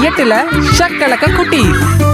எட்டுல ஷக்கலக்க குட்டி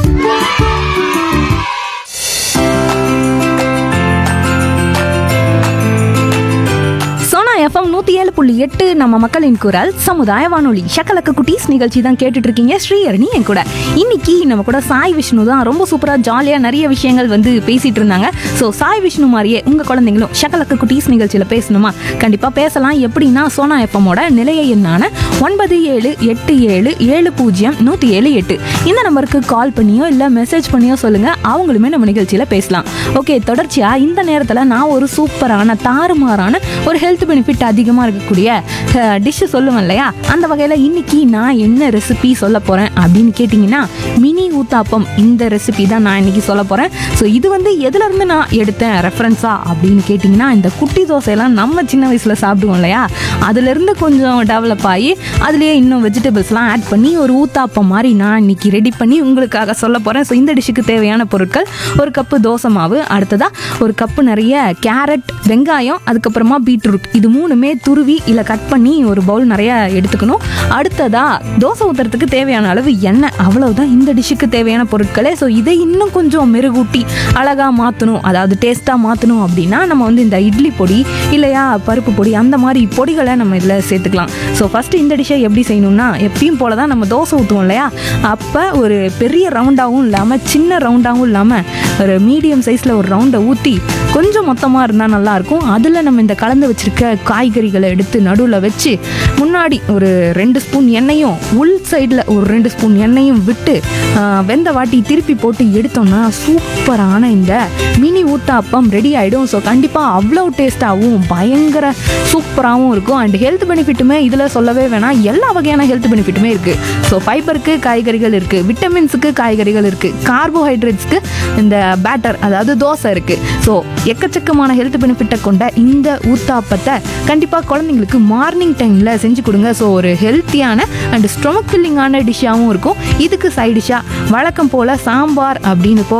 சோனா எஃப்எம் நூத்தி ஏழு புள்ளி எட்டு நம்ம மக்களின் குரல் சமுதாய வானொலி ஷக்கலக்க குட்டீஸ் நிகழ்ச்சி தான் கேட்டுட்டு இருக்கீங்க ஸ்ரீஹரணி என் கூட இன்னைக்கு நம்ம கூட சாய் விஷ்ணு தான் ரொம்ப சூப்பரா ஜாலியா நிறைய விஷயங்கள் வந்து பேசிட்டு இருந்தாங்க ஸோ சாய் விஷ்ணு மாதிரியே உங்க குழந்தைங்களும் ஷக்கலக்க குட்டீஸ் நிகழ்ச்சியில பேசணுமா கண்டிப்பா பேசலாம் எப்படின்னா சோனா எஃப்எம்மோட நிலைய எண்ணான ஒன்பது ஏழு எட்டு ஏழு ஏழு பூஜ்ஜியம் நூத்தி ஏழு எட்டு இந்த நம்பருக்கு கால் பண்ணியோ இல்ல மெசேஜ் பண்ணியோ சொல்லுங்க அவங்களுமே நம்ம நிகழ்ச்சியில பேசலாம் ஓகே தொடர்ச்சியா இந்த நேரத்துல நான் ஒரு சூப்பரான தாறுமாறான ஒரு ஹெல்த் பெனிஃபிட் அதிகமாக இருக்கக்கூடிய டிஷ்ஷு சொல்லுவேன் இல்லையா அந்த வகையில் இன்னைக்கு நான் என்ன ரெசிபி சொல்ல போகிறேன் அப்படின்னு கேட்டிங்கன்னா மினி ஊத்தாப்பம் இந்த ரெசிபி தான் நான் இன்னைக்கு சொல்ல போகிறேன் ஸோ இது வந்து எதுலேருந்து நான் எடுத்தேன் ரெஃபரன்ஸா அப்படின்னு கேட்டிங்கன்னா இந்த குட்டி தோசையெல்லாம் நம்ம சின்ன வயசில் சாப்பிடுவோம் இல்லையா அதுலேருந்து கொஞ்சம் டெவலப் ஆகி அதுலேயே இன்னும் வெஜிடபிள்ஸ்லாம் ஆட் பண்ணி ஒரு ஊத்தாப்பம் மாதிரி நான் இன்னைக்கு ரெடி பண்ணி உங்களுக்காக சொல்ல போகிறேன் ஸோ இந்த டிஷ்ஷுக்கு தேவையான பொருட்கள் ஒரு கப்பு தோசை மாவு அடுத்ததாக ஒரு கப்பு நிறைய கேரட் வெங்காயம் அதுக்கப்புறமா பீட்ரூட் இது மூணுமே துருவி இல்லை கட் பண்ணி ஒரு பவுல் நிறைய எடுத்துக்கணும் அடுத்ததா தோசை ஊற்றுறதுக்கு தேவையான அளவு எண்ணெய் அவ்வளவுதான் இந்த டிஷ்ஷுக்கு தேவையான பொருட்களே ஸோ இதை இன்னும் கொஞ்சம் மெருகூட்டி அழகாக மாற்றணும் அதாவது டேஸ்ட்டாக மாற்றணும் அப்படின்னா நம்ம வந்து இந்த இட்லி பொடி இல்லையா பருப்பு பொடி அந்த மாதிரி பொடிகளை நம்ம இதில் சேர்த்துக்கலாம் ஸோ ஃபஸ்ட்டு இந்த டிஷ்ஷை எப்படி செய்யணும்னா எப்பயும் போல தான் நம்ம தோசை ஊற்றுவோம் இல்லையா அப்போ ஒரு பெரிய ரவுண்டாகவும் இல்லாமல் சின்ன ரவுண்டாகவும் இல்லாமல் ஒரு மீடியம் சைஸில் ஒரு ரவுண்டை ஊற்றி கொஞ்சம் மொத்தமாக இருந்தால் நல்லாயிருக்கும் அதில் நம்ம இந்த கலந்து வச்சுருக்க காய்கறிகளை எடுத்து நடுவில் வச்சு முன்னாடி ஒரு ரெண்டு ஸ்பூன் எண்ணெயும் உள் சைடில் ஒரு ரெண்டு ஸ்பூன் எண்ணெயும் விட்டு ஆ, வெந்த வாட்டி திருப்பி போட்டு எடுத்தோம்னா சூப்பரான இந்த மினி ஊத்தாப்பம் ரெடி ஆகிடும் ஸோ கண்டிப்பாக அவ்வளோ டேஸ்ட்டாகவும் பயங்கர சூப்பராகவும் இருக்கும் அண்ட் ஹெல்த் பெனிஃபிட்டுமே இதில் சொல்லவே வேணாம் எல்லா வகையான ஹெல்த் பெனிஃபிட்டுமே இருக்குது ஸோ ஃபைபருக்கு காய்கறிகள் இருக்குது விட்டமின்ஸுக்கு காய்கறிகள் இருக்குது கார்போஹைட்ரேட்ஸ்க்கு இந்த பேட்டர் அதாவது தோசை இருக்குது ஸோ எக்கச்சக்கமான ஹெல்த் பெனிஃபிட்டை கொண்ட இந்த ஊத்தாப்பத்தை கண்டிப்பாக குழந்தைங்களுக்கு மார்னிங் டைமில் செஞ்சு கொடுங்க ஸோ ஒரு ஹெல்த்தியான அண்ட் ஸ்டொமக் ஃபில்லிங்கான டிஷ்ஷாகவும் இருக்கும் இதுக்கு சைட் டிஷ்ஷாக வழக்கம் போல் சாம்பார் அப்படின்னு போக